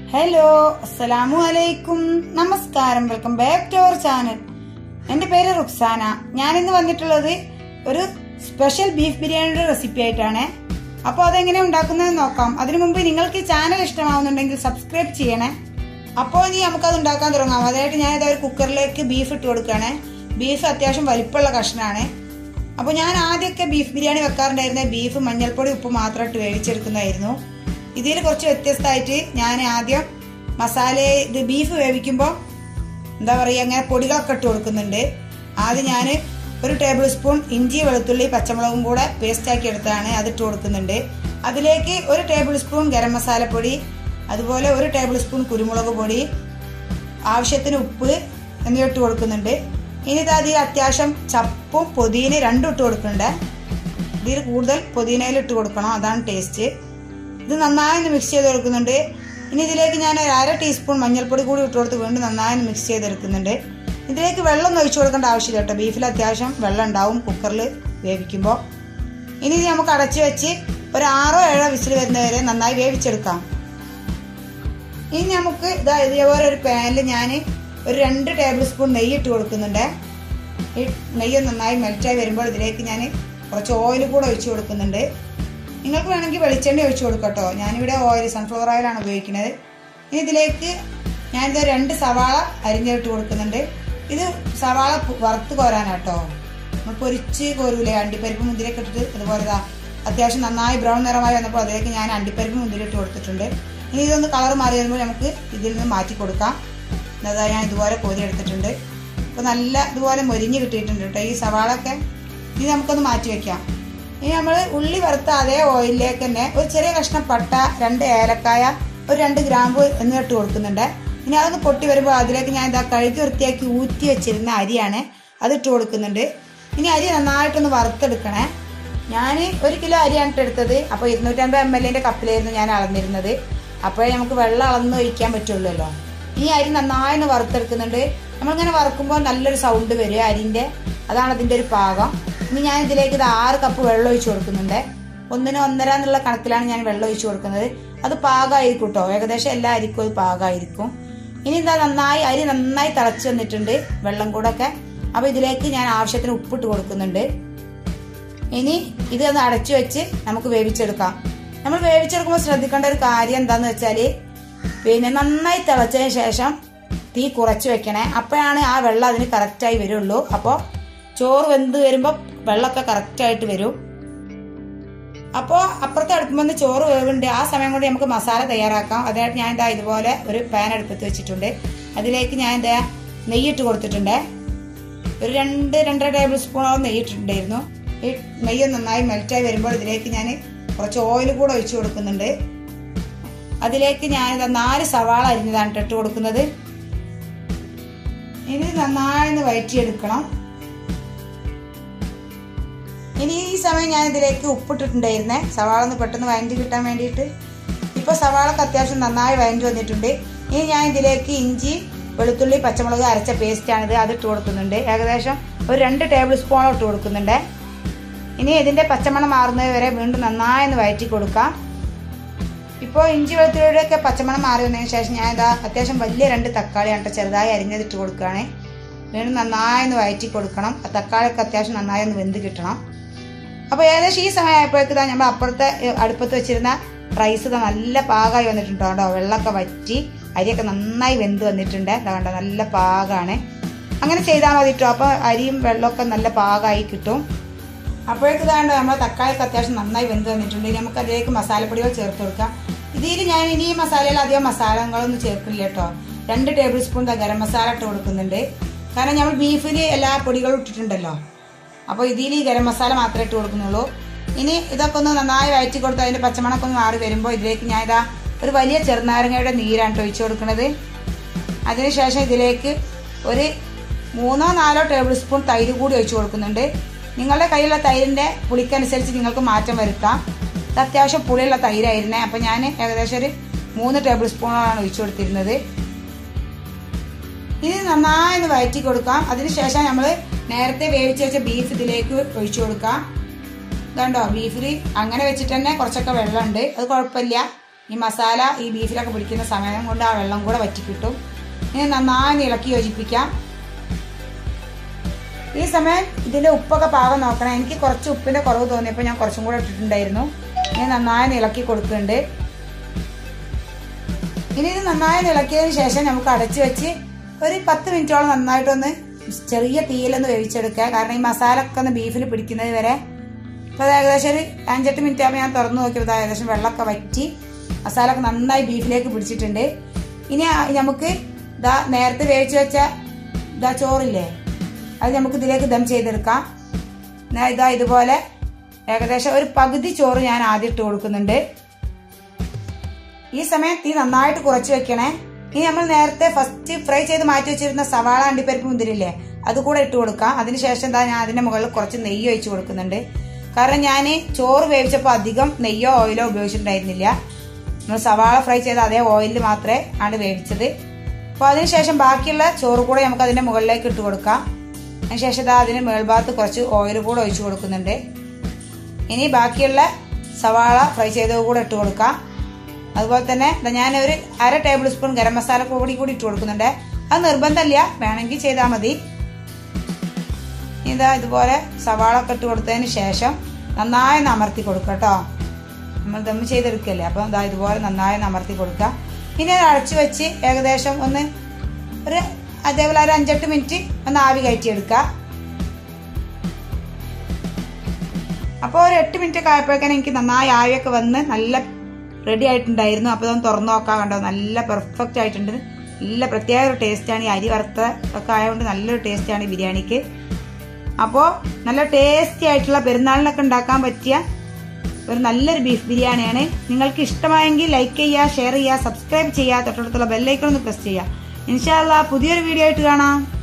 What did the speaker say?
hello അസ്സലാമു അലൈക്കും നമസ്കാരം welcome back to our channel എന്റെ പേര് റുക്സാന ഞാൻ ഇന്ന് വന്നിട്ടുള്ളത് ഒരു സ്പെഷ്യൽ ബീഫ് ബിരിയാണിയുടെ റെസിപ്പി ആയിട്ടാണ് അപ്പോൾ അതെങ്ങനെ ഉണ്ടാക്കുന്നത് നോക്കാം അതിനു മുമ്പ് നിങ്ങൾക്ക് ഈ ചാനൽ ഇഷ്ടമാവുന്നുണ്ടെങ്കിൽ സബ്സ്ക്രൈബ് ചെയ്യണേ അപ്പോൾ ഇനി നമുക്കത് ഉണ്ടാക്കാൻ തുടങ്ങാം അതായത് ഞാൻ ഇതാ ഒരു കുക്കറിലേക്ക് ബീഫ് ഇട്ട് കൊടുക്കുകയാണ് ബീഫ് അത്യാവശ്യം വലിപ്പമുള്ള കഷ്ണമാണ് അപ്പോൾ ഞാൻ ആദ്യമൊക്കെ ബീഫ് ബിരിയാണി വെക്കാറുണ്ടായിരുന്ന ബീഫ് മഞ്ഞൾപ്പൊടി ഉപ്പ് മാത്രം ഇട്ട് വേവിച്ചെടുക്കുന്നതായിരുന്നു ഇതിൽ കുറച്ച് വ്യത്യസ്തമായിട്ട് ഞാൻ ആദ്യം മസാല ഇത് ബീഫ് വേവിക്കുമ്പോൾ എന്താ പറയുക അങ്ങനെ പൊടികളൊക്കെ ഇട്ട് കൊടുക്കുന്നുണ്ട് ആദ്യം ഞാൻ ഒരു ടേബിൾ സ്പൂൺ ഇഞ്ചി വെളുത്തുള്ളി പച്ചമുളകും കൂടെ പേസ്റ്റാക്കി എടുത്താണ് അത് ഇട്ട് കൊടുക്കുന്നുണ്ട് അതിലേക്ക് ഒരു ടേബിൾ സ്പൂൺ ഗരം മസാലപ്പൊടി അതുപോലെ ഒരു ടേബിൾ സ്പൂൺ കുരുമുളക് പൊടി ആവശ്യത്തിന് ഉപ്പ് എന്നിവ ഇട്ട് കൊടുക്കുന്നുണ്ട് ഇനി ഇത് അതിൽ അത്യാവശ്യം ചപ്പും പൊതിന രണ്ടും ഇട്ട് കൊടുക്കുന്നുണ്ട് ഇതിൽ കൂടുതൽ പൊതിനയിൽ ഇട്ട് കൊടുക്കണം അതാണ് ടേസ്റ്റ് ഇത് നന്നായി ഒന്ന് മിക്സ് ചെയ്ത് കൊടുക്കുന്നുണ്ട് ഇനി ഇതിലേക്ക് ഞാൻ ഒരു അര ടീസ്പൂൺ മഞ്ഞൾപ്പൊടി കൂടി ഇട്ട് കൊടുത്ത് വീണ്ടും നന്നായി ഒന്ന് മിക്സ് ചെയ്തെടുക്കുന്നുണ്ട് ഇതിലേക്ക് വെള്ളം ഒന്നും ഒഴിച്ചു കൊടുക്കേണ്ട ആവശ്യമില്ല കേട്ടോ ബീഫിൽ അത്യാവശ്യം വെള്ളം ഉണ്ടാവും കുക്കറിൽ വേവിക്കുമ്പോൾ ഇനി ഇത് നമുക്ക് അടച്ചു വെച്ച് ഒരു ആറോ ഏഴോ വിസിൽ വരുന്നവരെ നന്നായി വേവിച്ചെടുക്കാം ഇനി നമുക്ക് ഇതാ ഇതേപോലെ ഒരു പാനിൽ ഞാൻ ഒരു രണ്ട് ടേബിൾ സ്പൂൺ നെയ്യ് ഇട്ട് കൊടുക്കുന്നുണ്ട് ഈ നെയ്യ് നന്നായി മെൽറ്റായി വരുമ്പോൾ ഇതിലേക്ക് ഞാൻ കുറച്ച് ഓയിൽ കൂടെ ഒഴിച്ചു കൊടുക്കുന്നുണ്ട് നിങ്ങൾക്ക് വേണമെങ്കിൽ വെളിച്ചെണ്ണ ഒഴിച്ചു കൊടുക്കട്ടോ ഞാനിവിടെ ഓയിൽ സൺഫ്ലവർ ഓയിലാണ് ഉപയോഗിക്കുന്നത് ഇനി ഇതിലേക്ക് ഞാനിത് രണ്ട് സവാള അരിഞ്ഞിട്ട് കൊടുക്കുന്നുണ്ട് ഇത് സവാള വറുത്ത് കോരാനാട്ടോ നമ്മൾ പൊരിച്ച് കോരൂലേ അണ്ടിപ്പരിപ്പ് മുന്തിരിയൊക്കെ ഇട്ടിട്ട് അതുപോലെ ഇതാ അത്യാവശ്യം നന്നായി ബ്രൗൺ നിറമായി വന്നപ്പോൾ അതിലേക്ക് ഞാൻ അണ്ടിപ്പരിപ്പ് മുന്തിരി ഇട്ട് കൊടുത്തിട്ടുണ്ട് ഇനി ഇതൊന്ന് കളർ മാറി വരുമ്പോൾ നമുക്ക് ഇതിൽ നിന്ന് മാറ്റി കൊടുക്കാം അതാ ഞാൻ ഇതുപോലെ കോരി എടുത്തിട്ടുണ്ട് അപ്പോൾ നല്ല ഇതുപോലെ മൊരിഞ്ഞ് കിട്ടിയിട്ടുണ്ട് കേട്ടോ ഈ സവാളൊക്കെ ഇനി നമുക്കൊന്ന് മാറ്റി വെക്കാം ഇനി നമ്മൾ ഉള്ളി വറുത്ത അതേ ഓയിലിലേക്ക് തന്നെ ഒരു ചെറിയ കഷ്ണം പട്ട രണ്ട് ഏലക്കായ ഒരു രണ്ട് ഗ്രാമ്പ് എന്നിവ ഇട്ട് കൊടുക്കുന്നുണ്ട് ഇനി അതൊന്ന് പൊട്ടി വരുമ്പോൾ അതിലേക്ക് ഞാൻ ഇതാ കഴുകി വൃത്തിയാക്കി ഊറ്റി വെച്ചിരുന്ന അരിയാണ് അത് ഇട്ട് കൊടുക്കുന്നുണ്ട് ഇനി അരി നന്നായിട്ടൊന്ന് വറുത്തെടുക്കണേ ഞാൻ ഒരു കിലോ അരിയാണ് ഇട്ട് എടുത്തത് അപ്പോൾ ഇരുന്നൂറ്റമ്പത് എം എല്ലിൻ്റെ കപ്പിലായിരുന്നു ഞാൻ അളന്നിരുന്നത് അപ്പോഴേ നമുക്ക് വെള്ളം അളന്ന് ഒഴിക്കാൻ പറ്റുള്ളല്ലോ ഈ അരി നന്നായി ഒന്ന് വറുത്തെടുക്കുന്നുണ്ട് നമ്മളിങ്ങനെ വറുക്കുമ്പോൾ നല്ലൊരു സൗണ്ട് വരും അരിൻ്റെ അതാണ് അതിൻ്റെ ഒരു പാകം ഇനി ഞാൻ ഇതിലേക്ക് ഇത് ആറ് കപ്പ് വെള്ളം ഒഴിച്ചു കൊടുക്കുന്നുണ്ട് ഒന്നിന് ഒന്നര എന്നുള്ള കണക്കിലാണ് ഞാൻ വെള്ളം ഒഴിച്ചു കൊടുക്കുന്നത് അത് പാകമായിരിക്കും കേട്ടോ ഏകദേശം എല്ലാ അരിക്കും അത് പാകമായിരിക്കും ഇനി എന്താ നന്നായി അരി നന്നായി തിളച്ച് വന്നിട്ടുണ്ട് വെള്ളം കൂടെ ഒക്കെ അപ്പൊ ഇതിലേക്ക് ഞാൻ ആവശ്യത്തിന് ഉപ്പിട്ട് കൊടുക്കുന്നുണ്ട് ഇനി ഇത് ഒന്ന് അടച്ചു വെച്ച് നമുക്ക് വേവിച്ചെടുക്കാം നമ്മൾ വേവിച്ചെടുക്കുമ്പോൾ ശ്രദ്ധിക്കേണ്ട ഒരു കാര്യം എന്താന്ന് വെച്ചാല് പിന്നെ നന്നായി തിളച്ചതിന് ശേഷം തീ കുറച്ച് വെക്കണേ അപ്പോഴാണ് ആ വെള്ളം അതിന് കറക്റ്റായി വരുള്ളൂ അപ്പോൾ ചോറ് വെന്ത് വരുമ്പോൾ വെള്ളമൊക്കെ കറക്റ്റായിട്ട് വരും അപ്പോൾ അപ്പുറത്തെ അടുപ്പുമ്പോൾ ചോറ് വേവുണ്ട് ആ സമയം കൊണ്ട് നമുക്ക് മസാല തയ്യാറാക്കാം അതായത് ഞാൻ ഇതാ ഇതുപോലെ ഒരു പാൻ അടുപ്പത്ത് വെച്ചിട്ടുണ്ട് അതിലേക്ക് ഞാൻ ഇതാ നെയ്യിട്ട് കൊടുത്തിട്ടുണ്ട് ഒരു രണ്ട് രണ്ടര ടേബിൾ സ്പൂണോളം നെയ്യിട്ടിട്ടുണ്ടായിരുന്നു ഈ നെയ്യ് നന്നായി മെൽറ്റായി വരുമ്പോൾ ഇതിലേക്ക് ഞാൻ കുറച്ച് ഓയിൽ കൂടെ ഒഴിച്ചു കൊടുക്കുന്നുണ്ട് അതിലേക്ക് ഞാൻ ഇതാ നാല് സവാള അരിഞ്ഞതാണ് ഇട്ട് കൊടുക്കുന്നത് ഇനി നന്നായി വയറ്റിയെടുക്കണം ഇനി ഈ സമയം ഞാൻ ഇതിലേക്ക് ഉപ്പിട്ടിട്ടുണ്ടായിരുന്നേ സവാള ഒന്ന് പെട്ടെന്ന് വഴറ്റി കിട്ടാൻ വേണ്ടിയിട്ട് ഇപ്പോൾ സവാളക്ക് അത്യാവശ്യം നന്നായി വഴറ്റി വന്നിട്ടുണ്ട് ഇനി ഞാൻ ഇതിലേക്ക് ഇഞ്ചി വെളുത്തുള്ളി പച്ചമുളക് അരച്ച പേസ്റ്റാണിത് അത് ഇട്ട് കൊടുക്കുന്നുണ്ട് ഏകദേശം ഒരു രണ്ട് ടേബിൾ സ്പൂണോ ഇട്ട് കൊടുക്കുന്നുണ്ട് ഇനി ഇതിൻ്റെ പച്ചമണം മാറുന്നത് വരെ വീണ്ടും നന്നായി ഒന്ന് വഴറ്റി കൊടുക്കാം ഇപ്പോൾ ഇഞ്ചി വെളുത്തുള്ളിയുടെയൊക്കെ പച്ചമണം മാറി വന്നതിന് ശേഷം ഞാൻ ഇതാ അത്യാവശ്യം വലിയ രണ്ട് തക്കാളിയാണ് ചെറുതായി അരിഞ്ഞതിട്ട് കൊടുക്കുകയാണ് വീണ്ടും നന്നായി ഒന്ന് വഴറ്റി കൊടുക്കണം ആ തക്കാളിയൊക്കെ അത്യാവശ്യം നന്നായി ഒന്ന് വെന്ത് കിട്ടണം അപ്പോൾ ഏകദേശം ഈ സമയമായപ്പോഴേക്ക് ഇതാ നമ്മൾ അപ്പുറത്തെ അടുപ്പത്ത് വെച്ചിരുന്ന റൈസ് ഇതാ നല്ല പാകമായി വന്നിട്ടുണ്ടോ കേട്ടോ വെള്ളമൊക്കെ വറ്റി അരിയൊക്കെ നന്നായി വെന്ത് വന്നിട്ടുണ്ട് ഇതാ കണ്ടോ നല്ല പാകമാണ് അങ്ങനെ ചെയ്താൽ മതി കേട്ടോ അപ്പോൾ അരിയും വെള്ളമൊക്കെ നല്ല പാകമായി കിട്ടും അപ്പോഴേക്ക് ഇതാണ്ട് നമ്മൾ തക്കാളിയൊക്കെ അത്യാവശ്യം നന്നായി വെന്ത് വന്നിട്ടുണ്ട് ഇനി നമുക്ക് അതിലേക്ക് മസാലപ്പൊടികൾ ചേർത്ത് കൊടുക്കാം ഇതിൽ ഞാൻ ഇനി ഈ മസാലയിൽ അധികം മസാലകളൊന്നും ചേർക്കില്ല കേട്ടോ രണ്ട് ടേബിൾ സ്പൂൺ ഗരം മസാല ഇട്ട് കൊടുക്കുന്നുണ്ട് കാരണം നമ്മൾ ബീഫിൽ എല്ലാ പൊടികളും ഇട്ടിട്ടുണ്ടല്ലോ അപ്പോൾ ഇതിൽ ഈ ഗരം മസാല മാത്രമേ ഇട്ട് കൊടുക്കുന്നുള്ളൂ ഇനി ഇതൊക്കെ ഒന്ന് നന്നായി വയറ്റി കൊടുത്ത് അതിൻ്റെ പച്ചമണക്കം ഒന്ന് മാറി വരുമ്പോൾ ഇതിലേക്ക് ഞാൻ ഇതാ ഒരു വലിയ ചെറുനാരങ്ങയുടെ നീരാണ് ഒഴിച്ചു കൊടുക്കുന്നത് അതിനുശേഷം ഇതിലേക്ക് ഒരു മൂന്നോ നാലോ ടേബിൾ സ്പൂൺ തൈര് കൂടി ഒഴിച്ചു കൊടുക്കുന്നുണ്ട് നിങ്ങളുടെ കയ്യിലുള്ള തൈരിൻ്റെ പുളിക്കനുസരിച്ച് നിങ്ങൾക്ക് മാറ്റം വരുത്താം ഇത് അത്യാവശ്യം പുളിയുള്ള തൈരായിരുന്നേ അപ്പം ഞാൻ ഏകദേശം ഒരു മൂന്ന് ടേബിൾ സ്പൂണാണ് ഒഴിച്ചു കൊടുത്തിരുന്നത് ഇത് നന്നായി ഒന്ന് വയറ്റി കൊടുക്കാം അതിനുശേഷം നമ്മൾ നേരത്തെ വേവിച്ച് വെച്ച ബീഫ് ഇതിലേക്ക് ഒഴിച്ചു കൊടുക്കാം ഇതുണ്ടോ ബീഫിൽ അങ്ങനെ വെച്ചിട്ട് തന്നെ കുറച്ചൊക്കെ വെള്ളമുണ്ട് അത് കുഴപ്പമില്ല ഈ മസാല ഈ ബീഫിലൊക്കെ പിടിക്കുന്ന സമയം കൊണ്ട് ആ വെള്ളം കൂടെ വറ്റി കിട്ടും ഇനി നന്നായി ഇളക്കി യോജിപ്പിക്കാം ഈ സമയം ഇതിന്റെ ഉപ്പൊക്കെ പാകം നോക്കണം എനിക്ക് കുറച്ച് ഉപ്പിന്റെ കുറവ് തോന്നിയപ്പോൾ ഞാൻ കുറച്ചും കൂടെ ഇട്ടിട്ടുണ്ടായിരുന്നു ഇനി നന്നായി ഇളക്കി കൊടുക്കുന്നുണ്ട് ഇനി ഇത് നന്നായി ഇളക്കിയതിന് ശേഷം നമുക്ക് അടച്ചു വെച്ച് ഒരു പത്ത് മിനിറ്റോളം നന്നായിട്ടൊന്ന് ചെറിയ തീയിലൊന്ന് വേവിച്ചെടുക്കുക കാരണം ഈ മസാല ഒക്കെ ഒന്ന് ബീഫിൽ പിടിക്കുന്നത് വരെ അപ്പോൾ അത് ഏകദേശം ഒരു അഞ്ചെട്ട് മിനിറ്റ് ആകുമ്പോൾ ഞാൻ തുറന്നു നോക്കിയപ്പോൾ ഏകദേശം വെള്ളമൊക്കെ വറ്റി മസാല ഒക്കെ നന്നായി ബീഫിലേക്ക് പിടിച്ചിട്ടുണ്ട് ഇനി നമുക്ക് ഇതാ നേരത്തെ വേവിച്ച് വെച്ച ഇതാ ചോറില്ലേ അത് നമുക്ക് ഇതിലേക്ക് ദം ചെയ്തെടുക്കാം ഇതാ ഇതുപോലെ ഏകദേശം ഒരു പകുതി ചോറ് ഞാൻ ആദ്യം ഇട്ട് കൊടുക്കുന്നുണ്ട് ഈ സമയം തീ നന്നായിട്ട് കുറച്ച് വെക്കണേ ഇനി നമ്മൾ നേരത്തെ ഫസ്റ്റ് ഫ്രൈ ചെയ്ത് മാറ്റി വെച്ചിരുന്ന സവാള അണ്ടിപ്പരിപ്പ് മുന്തിരില്ലേ അത് കൂടെ ഇട്ട് കൊടുക്കാം അതിനുശേഷം എന്താ ഞാൻ അതിന്റെ മുകളിൽ കുറച്ച് നെയ്യ് ഒഴിച്ചു കൊടുക്കുന്നുണ്ട് കാരണം ഞാൻ ചോറ് വേവിച്ചപ്പോൾ അധികം നെയ്യോ ഓയിലോ ഉപയോഗിച്ചിട്ടുണ്ടായിരുന്നില്ല നമ്മൾ സവാള ഫ്രൈ ചെയ്ത അതേ ഓയിലിൽ മാത്രമേ ആണ് വേവിച്ചത് അപ്പോൾ അതിനുശേഷം ബാക്കിയുള്ള ചോറ് കൂടെ നമുക്ക് അതിന്റെ മുകളിലേക്ക് ഇട്ട് കൊടുക്കാം അതിനുശേഷം ഇതാ അതിന് മേൾഭാഗത്ത് കുറച്ച് ഓയിൽ കൂടെ ഒഴിച്ചു കൊടുക്കുന്നുണ്ട് ഇനി ബാക്കിയുള്ള സവാള ഫ്രൈ ചെയ്തത് കൂടെ ഇട്ട് കൊടുക്കാം അതുപോലെ തന്നെ ഞാൻ ഒരു അര ടേബിൾ സ്പൂൺ ഗരം മസാല പൊടി കൂടി ഇട്ട് കൊടുക്കുന്നുണ്ട് അത് നിർബന്ധമില്ല വേണമെങ്കിൽ ചെയ്താൽ മതി ഇതാ ഇതുപോലെ സവാള ഒക്കെ ഇട്ട് കൊടുത്തതിന് ശേഷം നന്നായി അമർത്തി കൊടുക്കുക കേട്ടോ നമ്മൾ ദം ചെയ്തെടുക്കല്ലേ അപ്പം ഇതാ ഇതുപോലെ നന്നായി അമർത്തി കൊടുക്കുക ഇനി അത് അടച്ചു വെച്ച് ഏകദേശം ഒന്ന് ഒരു അതേപോലെ ഒരു അഞ്ചെട്ട് മിനിറ്റ് ഒന്ന് ആവി കയറ്റിയെടുക്കുക അപ്പോൾ ഒരു എട്ട് മിനിറ്റ് ഒക്കെ ആയപ്പോഴേക്കും എനിക്ക് നന്നായി ആവിയൊക്കെ വന്ന് നല്ല റെഡി ആയിട്ടുണ്ടായിരുന്നു അപ്പോൾ അതൊന്ന് തുറന്നു നോക്കാൻ കണ്ടോ നല്ല പെർഫെക്റ്റ് ആയിട്ടുണ്ട് നല്ല പ്രത്യേക ഒരു ടേസ്റ്റാണ് ഈ അരി വറുത്ത ഒക്കെ ആയതുകൊണ്ട് നല്ലൊരു ടേസ്റ്റാണ് ഈ ബിരിയാണിക്ക് അപ്പോൾ നല്ല ടേസ്റ്റി ആയിട്ടുള്ള പെരുന്നാളിനൊക്കെ ഉണ്ടാക്കാൻ പറ്റിയ ഒരു നല്ലൊരു ബീഫ് ബിരിയാണിയാണ് നിങ്ങൾക്ക് ഇഷ്ടമായെങ്കിൽ ലൈക്ക് ചെയ്യുക ഷെയർ ചെയ്യുക സബ്സ്ക്രൈബ് ചെയ്യുക തൊട്ടടുത്തുള്ള ബെല്ലൈക്കൺ ഒന്ന് പ്രസ് ചെയ്യുക ഇൻഷാല്ല പുതിയൊരു വീഡിയോ ആയിട്ട് കാണാം